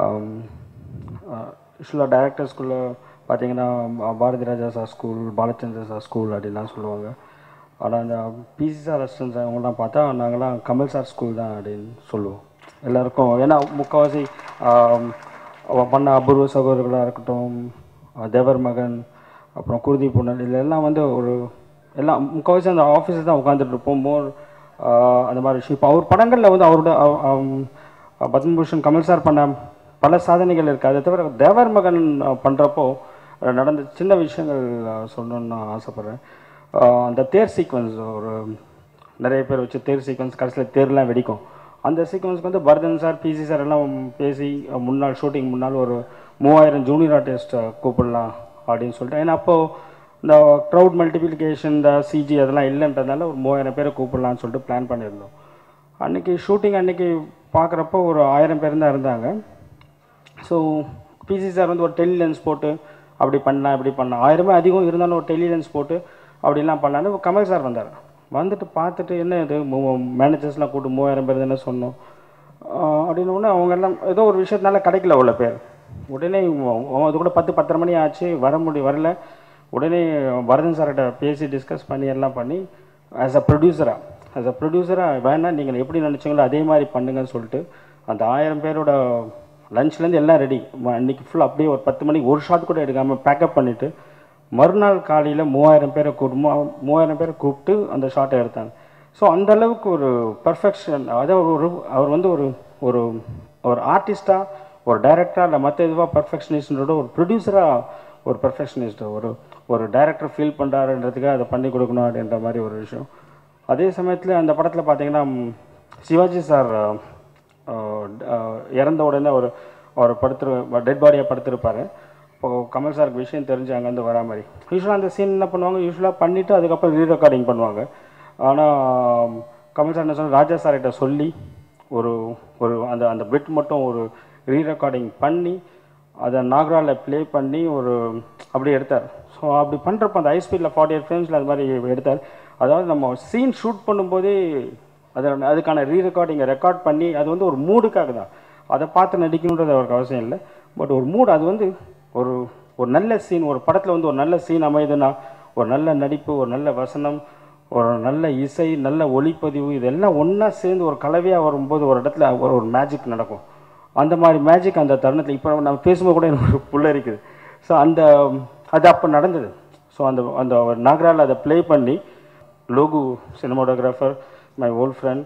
யூஸ்வலாக டேரக்டர்ஸ்குள்ளே பார்த்தீங்கன்னா பா- Bharathi Raja sir school Balachandra sir school அப்படின்லாம் சொல்லுவாங்க ஆனால் அந்த பிசி சார் அசிஸ்டன்ஸ் அவங்களாம் பார்த்தா நாங்களாம் கமல் சார் ஸ்கூல் தான் அப்படின்னு சொல்லுவோம் எல்லாருக்கும் ஏன்னா முக்கால்வாசி ஆம், அவ பண்ண அபூர்வ சகோதரர்களாக இருக்கட்டும் அஹ் தேவர் மகன் அப்புறம் குருதி புனல் இதுல எல்லாம் வந்து ஒரு எல்லாம் முக்கால்வாசி அந்த ஆஃபீஸில் தான் உட்காந்துட்டு இருப்போம் மோர் அந்த மாதிரி விஷயம் இப்போ அவர் படங்களில் வந்து அவரோட அவ- அவ- பத்மபூஷன் கமல் சார் பண்ண பல சாதனைகள் இருக்குது அதை தவிர தேவர் மகன் பண்ணுறப்போ நடந்த சின்ன விஷயங்கள் அஹ், சொல்லணும்னு நான் ஆசைப்பட்றேன் அஹ், அந்த தேர் சீக்வன்ஸ் ஒரு நிறைய பேர் வச்சு தேர் சீக்வன்ஸ் கடைசியில் தேர்லாம் வெடிக்கும் அந்த சீக்வன்ஸ்க்கு வந்து பரதன் சார் பிசி சார் எல்லாம் பேசி அஹ், முன்னாள் ஷூட்டிங் முன்னால் ஒரு மூவாயிரம் ஜூனியர் ஆர்டிஸ்ட்டை கூப்பிடலாம் அப்படின்னு சொல்லிட்டு ஏன்னா அப்போது இந்த க்ரௌட் மல்டிப்ளிகேஷன் இந்த சிஜி அதெல்லாம் இல்லைன்றதுனால ஒரு மூவாயிரம் பேரை கூப்பிடலான்னு சொல்லிட்டு பிளான் பண்ணியிருந்தோம் அன்னைக்கு ஷூட்டிங் அன்னைக்கு பார்க்குறப்போ ஒரு ஆயிரம் பேர் தான் இருந்தாங்க ஸோ பிசி சார் வந்து ஒரு டெலி லென்ஸ் போட்டு அப்படி பண்ணலாம் இப்படி பண்ணலாம் ஆயிரமே அதிகம் இருந்தாலும் ஒரு டெலி லென்ஸ் போட்டு அப்படிலாம் பண்ணலான்னு கமல் சார் வந்தார் வந்துட்டு பார்த்துட்டு என்ன இது மேனேஜர்ஸ்லாம் கூட்டு மூவாயிரம் பேர் தானே சொன்னோம் ஆஹ் அப்படின்னு உடனே அவங்க எல்லாம் ஏதோ ஒரு விஷயத்தினால கிடைக்கல உள்ள பேர் உடனே அவன் அவன் அது கூட பத்து பத்தரை மணி ஆச்சு வர முடி வரல உடனே வரதன் சார்கிட்ட பேசி டிஸ்கஸ் பண்ணி எல்லாம் பண்ணி ஆஸ் அ ப்ரொடியூசராக ஆஸ் அ ப்ரொடியூசராக வேணாம் நீங்கள் எப்படி நினச்சிங்களோ அதே மாதிரி பண்ணுங்கன்னு சொல்லிட்டு அந்த ஆயிரம் பேரோட லஞ்ச்லேருந்து எல்லாம் ரெடி அன்னைக்கு ஃபுல் அப்படியே ஒரு பத்து மணிக்கு ஒரு ஷாட் கூட எடுக்காமல் பேக்கப் பண்ணிவிட்டு மறுநாள் காலையில் மூவாயிரம் பேரை கூட்டு மூ- மூவாயிரம் பேரை கூப்பிட்டு அந்த ஷாட்டை எடுத்தாங்க ஸோ அந்த அளவுக்கு ஒரு பர்ஃபெக்ஷன் அதாவது ஒரு அவர் வந்து ஒரு ஒரு ஒரு ஆர்டிஸ்டாக ஒரு டைரக்டராக இல்லை மற்ற இதுவாக பர்ஃபெக்ஷனிஸ்டோட ஒரு ப்ரொடியூசராக ஒரு பர்ஃபெக்ஷனிஸ்ட் ஒரு ஒரு டைரக்டர் ஃபீல் பண்ணுறாருன்றதுக்காக அதை பண்ணி கொடுக்கணும் அப்படின்ற மாதிரி ஒரு விஷயம் அதே சமயத்தில் அந்த படத்தில் பார்த்தீங்கன்னா ம், சிவாஜி சார் அஹ், அஹ், இறந்த உடனே ஒரு அவர் படுத்துரு டெட் பாடியாக படுத்திருப்பாரு இப்போ கமல் சாருக்கு விஷயம் தெரிஞ்சு அங்கேருந்து வரா மாதிரி யூஸ்வலாக அந்த சீன் என்ன பண்ணுவாங்க யூஸ்வலாக பண்ணிவிட்டு அதுக்கப்புறம் ரீ ரெக்கார்டிங் பண்ணுவாங்க ஆனால் கமல் சார் என்ன சொன்ன ராஜா சார்கிட்ட சொல்லி ஒரு ஒரு அந்த அந்த பிட் மட்டும் ஒரு ரீ ரெக்கார்டிங் பண்ணி அதை நாகராவில் ப்ளே பண்ணி ஒரு அப்படி எடுத்தார் ஸோ அப்படி பண்ணுறப்ப அந்த ஹை ஸ்பீடில் ஃபார்ட்டி எயிட் ஃப்ரேம்ஸில் அது மாதிரி எடுத்தார் அதாவது நம்ம சீன் ஷூட் பண்ணும்போதே அது அதுக்கான ரீ ரெக்கார்டிங்கை ரெக்கார்ட் பண்ணி அது வந்து ஒரு மூடுக்காக தான் அதை பார்த்து நடிக்கணுன்றது அவருக்கு அவசியம் இல்லை பட் ஒரு மூடு அது வந்து ஒரு ஒரு நல்ல சீன் ஒரு படத்தில் வந்து ஒரு நல்ல சீன் அமையுதுன்னா ஒரு நல்ல நடிப்பு ஒரு நல்ல வசனம் ஒரு நல்ல இசை நல்ல ஒளிப்பதிவு இதெல்லாம் ஒன்றா சேர்ந்து ஒரு கலவையாக வரும்போது ஒரு இடத்துல ஒரு ஒரு மேஜிக் நடக்கும் அந்த மாதிரி மேஜிக் அந்த தருணத்தில் இப்போ நம்ம பேசும்போது கூட எனக்கு ஒரு புல்லரிக்குது ஸோ அந்த அது அப்போ நடந்தது ஸோ அந்த அந்த நாகரால் அதை ப்ளே பண்ணி Logu cinematographer my old friend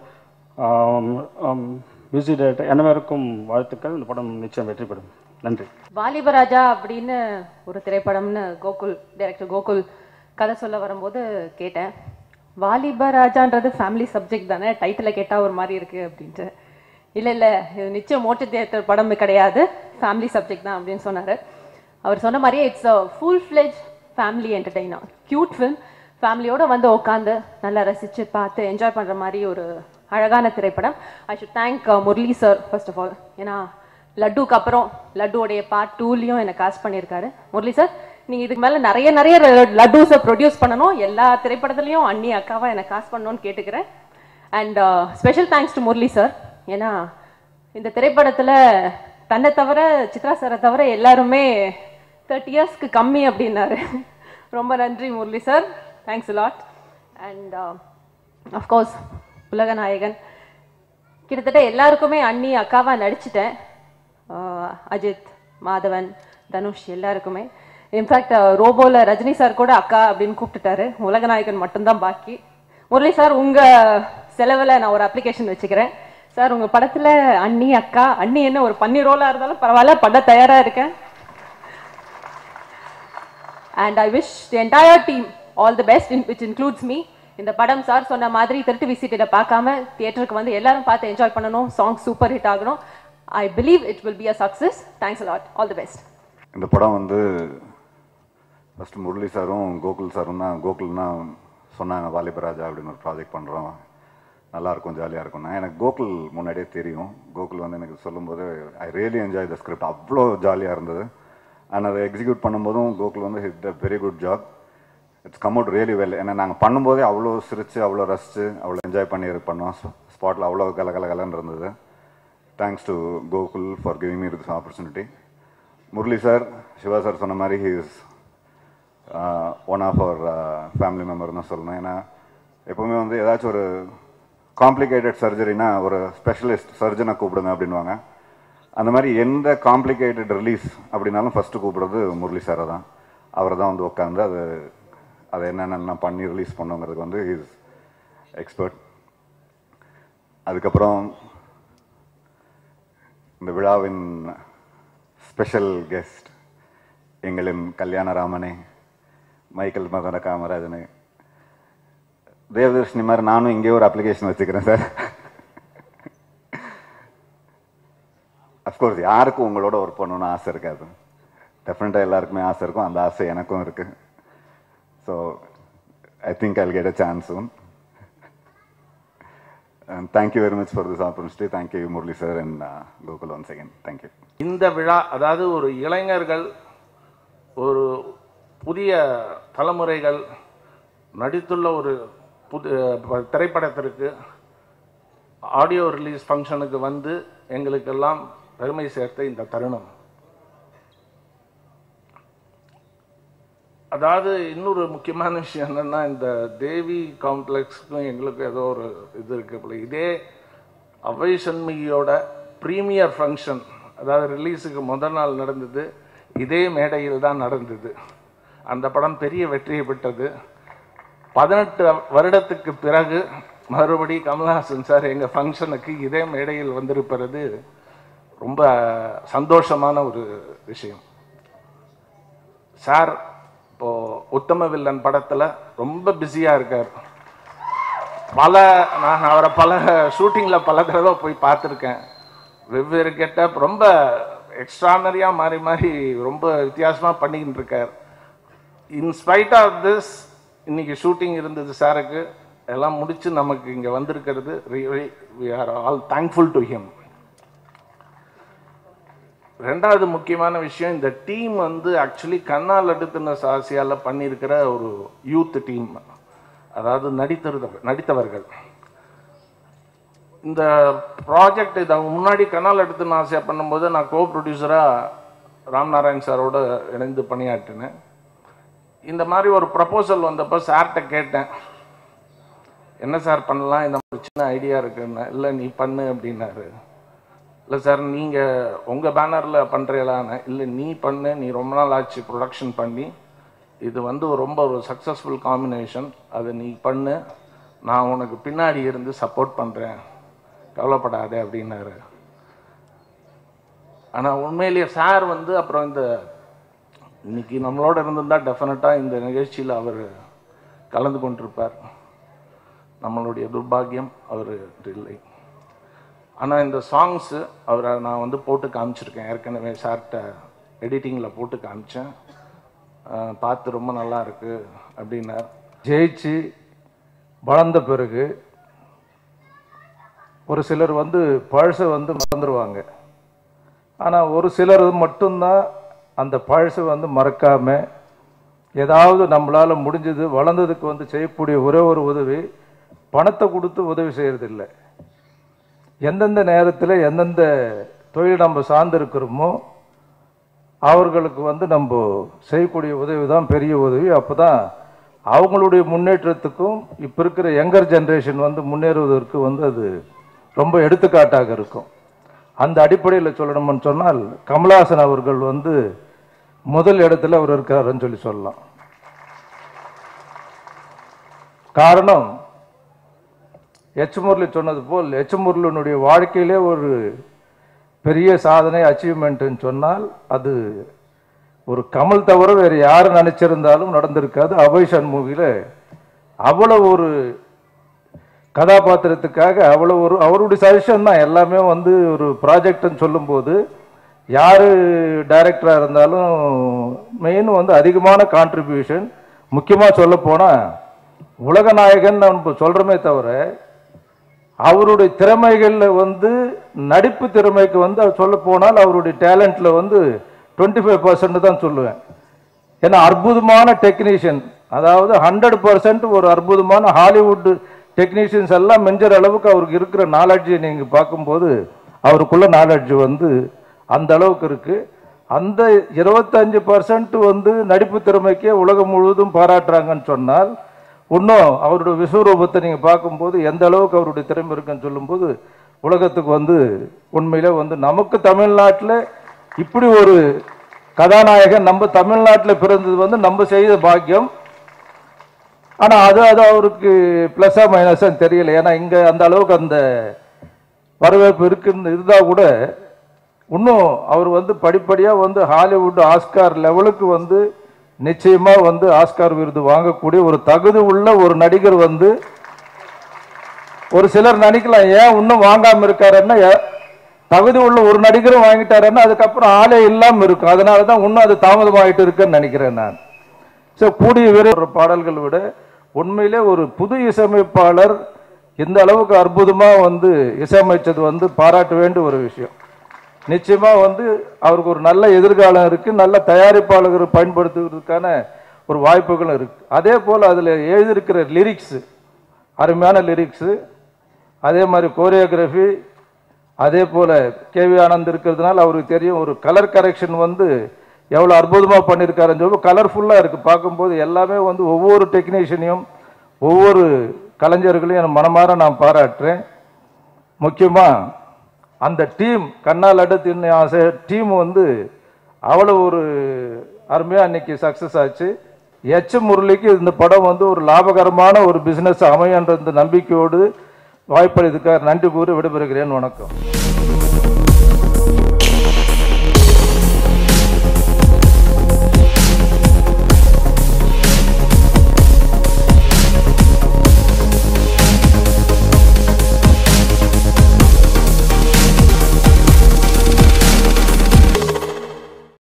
music director அனைவருக்கும் வாழ்த்துக்கள் இந்த படம் நிச்சயம் வெற்றி பெறும் நன்றி வாலிபராஜா அப்படின்னு ஒரு திரைப்படம்னு கோகுல் டைரக்டர் கோகுல் கதை சொல்ல வரும்போது கேட்டேன் வாலிபராஜான்றது ஃபேமிலி சப்ஜெக்ட் தானே டைட்டில் கேட்டால் ஒரு மாதிரி இருக்கு அப்படின்ட்டு இல்லை இல்லை இது நிச்சயம் மோட்டு தியேட்டர் படம் கிடையாது ஃபேமிலி சப்ஜெக்ட் தான் அப்படின்னு சொன்னார் அவர் சொன்ன மாதிரியே it's a full fledge family entertainer cute film ஃபேமிலியோட வந்து உட்காந்து நல்லா ரசித்து பார்த்து என்ஜாய் பண்ணுற மாதிரி ஒரு அழகான திரைப்படம் I should thank Murali sir first of all ஏன்னா லட்டுக்கு அப்புறம் லட்டுவோடைய பார்ட் டூலையும் என்னை காஸ்ட் பண்ணியிருக்காரு முரளி சார் நீங்கள் இதுக்கு மேலே நிறைய நிறைய லட்டூஸை ப்ரொடியூஸ் பண்ணணும் எல்லா திரைப்படத்துலையும் அண்ணி அக்காவை என்னை காஸ்ட் பண்ணணும்னு கேட்டுக்கிறேன் and special thanks to Murali sir ஏன்னா இந்த திரைப்படத்தில் தன்னை தவிர சித்ரா சாரை தவிர எல்லாருமே தேர்ட்டி இயர்ஸ்க்கு கம்மி அப்படின்னாரு ரொம்ப நன்றி Murali sir thanks lot and of course உலகநாயகன் கிட்டத்தட்ட எல்லாருக்குமே அண்ணி அக்காவா நடிச்சிட்டேன் ஆஹ் அஜித் மாதவன் தனுஷ் எல்லாருக்குமே இன்ஃபேக்ட் ரோபோல ரஜினி சார் கூட அக்கா அப்படின்னு கூப்பிட்டுட்டாரு உலகநாயகன் மட்டும்தான் பாக்கி முரளி சார் உங்க செலவில் நான் ஒரு அப்ளிகேஷன் வச்சுக்கிறேன் சார் உங்க படத்துல அண்ணி அக்கா அண்ணி என்ன ஒரு பன்னி ரோலா இருந்தாலும் பரவாயில்ல பண்ண தயாரா இருக்கேன் and I wish the entire team all the best which includes me இந்த படம் சார் சொன்ன மாதிரி திருட்டு விசிட்டிட பார்க்காம தியேட்டருக்கு வந்து எல்லாரும் பார்த்து என்ஜாய் பண்ணணும் சாங் சூப்பர் ஹிட் ஆகணும் I believe it will be a success thanks a lot all the best இந்த படம் வந்து ஃபஸ்ட்டு முரளி சாரும் கோகுல் சாரும் தான் கோகுல் தான் சொன்னாங்க வாலிபராஜா அப்படின்னு ஒரு ப்ராஜெக்ட் பண்ணுறோம் நல்லா இருக்கும் ஜாலியாக இருக்கும்னா எனக்கு கோகுல் முன்னாடியே தெரியும் கோகுல் வந்து எனக்கு சொல்லும்போது I really enjoy the script அவ்வளோ ஜாலியாக இருந்தது அண்ட் அதை எக்ஸிக்யூட் பண்ணும்போதும் கோகுல் வந்து hit the very good job it's come out really well ஏன்னா நாங்கள் பண்ணும்போதே அவ்வளோ சிரித்து அவ்வளோ ரசித்து அவ்வளோ என்ஜாய் பண்ணி இது பண்ணோம் ஸ்பாட்டில் அவ்வளோ கல கல கலன்னு இருந்தது thanks to Gokul for giving me this opportunity Murali sir Siva sir சொன்ன மாதிரி he is one of our family member தான் சொல்லணும் ஏன்னா எப்போவுமே வந்து ஏதாச்சும் ஒரு காம்ப்ளிகேட்டட் சர்ஜரினா ஒரு ஸ்பெஷலிஸ்ட் சர்ஜனை கூப்பிடுங்க அப்படின்வாங்க அந்த மாதிரி எந்த காம்ப்ளிகேட்டட் ரிலீஸ் அப்படின்னாலும் ஃபஸ்ட்டு கூப்பிடுறது முரளி சாரை தான் அவர் தான் வந்து உட்காந்து அது அதை என்னென்ன பண்ணி ரிலீஸ் பண்ணுங்கிறதுக்கு வந்து இஸ் எக்ஸ்பர்ட் அதுக்கப்புறம் இந்த விழாவின் ஸ்பெஷல் கெஸ்ட் எங்களின் கல்யாணராமனே மைக்கேல் மகன காமராஜனே தேவதர்ஷினி மாதிரி நானும் இங்கே ஒரு அப்ளிகேஷன் வச்சுக்கிறேன் சார் அஃப்கோர்ஸ் யாருக்கும் உங்களோட ஒர்க் பண்ணணும்னு ஆசை இருக்காது டெஃபினட்டாக எல்லாருக்குமே ஆசை இருக்கும் அந்த ஆசை எனக்கும் இருக்குது so I think I'll get a chance soon And thank you very much for this opportunity. Thank you, Murli sir and uh, Gokul once again. Thank you. இந்த விழா அதாவது ஒரு இளைஞர்கள் ஒரு புதிய தலைமுறைகள் நடித்துள்ள ஒரு புது ப- திரைப்படத்திற்கு ஆடியோ ரிலீஸ் ஃபங்க்ஷனுக்கு வந்து எங்களுக்கெல்லாம் பெருமை சேர்த்த இந்த தருணம் அதாவது இன்னொரு முக்கியமான விஷயம் என்னன்னா இந்த தேவி காம்ப்ளெக்ஸுக்கும் எங்களுக்கும் ஏதோ ஒரு இது இருக்கு போல இதே அவை சண்முகியோட ப்ரீமியர் ஃபங்க்ஷன் அதாவது ரிலீஸுக்கு முதல் நாள் நடந்தது இதே மேடையில் தான் நடந்தது அந்த படம் பெரிய வெற்றியை பெற்றது பதினெட்டு வருடத்துக்கு பிறகு மறுபடி கமல்ஹாசன் சார் எங்கள் ஃபங்க்ஷனுக்கு இதே மேடையில் வந்திருப்பது ரொம்ப சந்தோஷமான ஒரு விஷயம் சார் இப்போ உத்தம வில்லன் படத்தில் ரொம்ப பிஸியாக இருக்கார் பல நான் அவரை பல ஷூட்டிங்கில் பல தடவை போய் பார்த்துருக்கேன் வெவ்வேறு கெட்டப் ரொம்ப எக்ஸ்ட்ரானரியாக மாறி மாறி ரொம்ப வித்தியாசமாக பண்ணிக்கிட்டு இருக்கார் இன்ஸ்பைட் ஆஃப் திஸ் இன்னைக்கு ஷூட்டிங் இருந்தது சாருக்கு எல்லாம் முடிச்சு நமக்கு இங்கே வந்திருக்கிறது we are all thankful to him ரெண்டாவது முக்கியமான விஷயம் இந்த டீம் வந்து ஆக்சுவலி கண்ணால் அடுத்தின சாசியால் பண்ணியிருக்கிற ஒரு யூத் டீம் அதாவது நடித்தவர் நடித்தவர்கள் இந்த ப்ராஜெக்ட் இதை முன்னாடி கண்ணால் எடுத்துன்னு ஆசையாக பண்ணும்போது நான் கோ ப்ரொடியூசராக ராம்நாராயண் சாரோட இணைந்து பணியாற்றினேன் இந்த மாதிரி ஒரு ப்ரப்போசல் வந்தப்போ சார்கிட்ட கேட்டேன் என்ன சார் பண்ணலாம் இந்த மாதிரி சின்ன ஐடியா இருக்குன்னு இல்லை நீ பண்ணு அப்படின்னாரு இல்லை சார் நீங்கள் உங்கள் பேனரில் பண்ணுறீங்களான்னு இல்லை நீ பண்ணு நீ ரொம்ப நாள் ஆச்சு ப்ரொடக்ஷன் பண்ணி இது வந்து ஒரு ரொம்ப ஒரு சக்ஸஸ்ஃபுல் காம்பினேஷன் அதை நீ பண்ணு நான் உனக்கு பின்னாடி இருந்து சப்போர்ட் பண்ணுறேன் கவலைப்படாதே அப்படின்னாரு ஆனால் உண்மையிலேயே சார் வந்து அப்புறம் இந்த இன்னைக்கு நம்மளோட இருந்திருந்தா டெஃபினட்டாக இந்த நிகழ்ச்சியில் அவர் கலந்து கொண்டிருப்பார் நம்மளுடைய துர்பாக்கியம் அவர் இல்லை ஆனால் இந்த சாங்ஸு அவரை நான் வந்து போட்டு காமிச்சிருக்கேன் ஏற்கனவே சார்கிட்ட எடிட்டிங்கில் போட்டு காமிச்சேன் அஹ் பார்த்து ரொம்ப நல்லா இருக்கு அப்படின்னார் ஜெயிச்சு வளர்ந்த பிறகு ஒரு சிலர் வந்து பழசை வந்து மறந்துடுவாங்க ஆனால் ஒரு சிலர் மட்டும்தான் அந்த பழசை வந்து மறக்காம ஏதாவது நம்மளால் முடிஞ்சது வளர்ந்ததுக்கு வந்து செய்யக்கூடிய ஒரே ஒரு உதவி பணத்தை கொடுத்து உதவி செய்யறதில்ல எந்தெந்த நேரத்தில் எந்தெந்த தொழில் நம்ம சார்ந்திருக்கிறோமோ அவர்களுக்கு வந்து நம்ம செய்யக்கூடிய உதவி தான் பெரிய உதவி அப்போ தான் அவங்களுடைய முன்னேற்றத்துக்கும் இப்போ இருக்கிற யங்கர் ஜென்ரேஷன் வந்து முன்னேறுவதற்கு வந்து அது ரொம்ப எடுத்துக்காட்டாக இருக்கும் அந்த அடிப்படையில் சொல்லணும்னு சொன்னால் கமலஹாசன் அவர்கள் வந்து முதல் இடத்துல அவர் இருக்காருன்னு சொல்லி சொல்லலாம் காரணம் எச் முரளி சொன்னது போல் எச் முரளினுடைய வாழ்க்கையிலே ஒரு பெரிய சாதனை அச்சீவ்மெண்ட்னு சொன்னால் அது ஒரு கமல் தவிர வேறு யார் நினைச்சிருந்தாலும் நடந்திருக்காது அபய் சண்முகில அவ்வளவு ஒரு கதாபாத்திரத்துக்காக அவ்வளவு ஒரு அவருடைய சஜஷன் தான் எல்லாமே வந்து ஒரு ப்ராஜெக்ட்னு சொல்லும்போது யார் டைரக்டராக இருந்தாலும் மெயின் வந்து அதிகமான கான்ட்ரிபியூஷன் முக்கியமாக சொல்ல போனால் உலகநாயகன் நம்ம சொல்கிறோமே தவிர அவருடைய திறமைகளில் வந்து நடிப்பு திறமைக்கு வந்து சொல்ல போனால் அவருடைய டேலண்ட்டில் வந்து டுவெண்ட்டி ஃபைவ் பர்சன்ட் தான் சொல்லுவேன் ஏன்னா அற்புதமான டெக்னீஷியன் அதாவது ஹண்ட்ரட் பர்சன்ட் ஒரு அற்புதமான ஹாலிவுட் டெக்னீஷியன்ஸ் எல்லாம் மெஞ்சர் அளவுக்கு அவருக்கு இருக்கிற நாலேஜை நீங்கள் பார்க்கும்போது அவருக்குள்ள நாலேஜ் வந்து அந்த அளவுக்கு இருக்கு அந்த இருபத்தஞ்சு பர்சன்ட் வந்து நடிப்பு திறமைக்கே உலகம் முழுவதும் பாராட்டுறாங்கன்னு சொன்னால் இன்னும் அவருடைய விஸ்வரூபத்தை நீங்கள் பார்க்கும்போது எந்த அளவுக்கு அவருடைய திறமை இருக்குன்னு சொல்லும்போது உலகத்துக்கு வந்து உண்மையிலே வந்து நமக்கு தமிழ்நாட்டில் இப்படி ஒரு கதாநாயகன் நம்ம தமிழ்நாட்டில் பிறந்தது வந்து நம்ம செய்த பாக்கியம் ஆனால் அது அது அவருக்கு ப்ளஸ்ஸா மைனஸான்னு தெரியல ஏன்னா இங்கே அந்த அளவுக்கு அந்த வரவேற்பு இருக்குன்னு இருந்தால் கூட இன்னும் அவர் வந்து படிப்படியாக வந்து ஹாலிவுட் ஆஸ்கார் லெவலுக்கு வந்து நிச்சயமாக வந்து ஆஸ்கார் விருது வாங்கக்கூடிய ஒரு தகுதி உள்ள ஒரு நடிகர் வந்து ஒரு சிலர் நினைக்கலாம் ஏன் இன்னும் வாங்காம இருக்காருன்னா ஏ- தகுதி உள்ள ஒரு நடிகரும் வாங்கிட்டாருன்னா அதுக்கப்புறம் ஆளே இல்லாம இருக்கும் அதனால தான் இன்னும் அது தாமதமாயிட்டு இருக்குன்னு நினைக்கிறேன் நான் ஸோ கூடிய விரைவில் பாடல்கள் விட உண்மையிலே ஒரு புது இசையமைப்பாளர் இந்த அளவுக்கு அற்புதமா வந்து இசையமைச்சது வந்து பாராட்ட வேண்டிய ஒரு விஷயம் நிச்சயமா வந்து அவருக்கு ஒரு நல்ல எதிர்காலம் இருக்கு நல்ல தயாரிப்பாளர்கள் பயன்படுத்துவதற்கான ஒரு வாய்ப்புகளும் இருக்கு அதே போல அதுல எழுதியிருக்கிற லிரிக்ஸ் அருமையான லிரிக்ஸு அதே மாதிரி கோரியோகிராஃபி அதே போல கேவி ஆனந்த் இருக்கிறதுனால அவருக்கு தெரியும் ஒரு கலர் கரெக்ஷன் வந்து எவ்வளோ அற்புதமாக பண்ணியிருக்காருன்னு சொல்லி கலர்ஃபுல்லாக இருக்குது பார்க்கும்போது எல்லாமே வந்து ஒவ்வொரு டெக்னீஷியனையும் ஒவ்வொரு கலைஞர்களையும் என் மனமார நான் பாராட்டுறேன் முக்கியமாக அந்த டீம் கண்ணால் அடுத்து ஆசை டீம் வந்து அவ்வளோ ஒரு அருமையாக அன்னைக்கு சக்ஸஸ் ஆச்சு எச் முரளிக்கு இந்த படம் வந்து ஒரு லாபகரமான ஒரு பிஸ்னஸ் அமையன்ற இந்த நம்பிக்கையோடு வாய்ப்பளித்துக்கார் நன்றி கூறி விடைபெறுகிறேன் வணக்கம்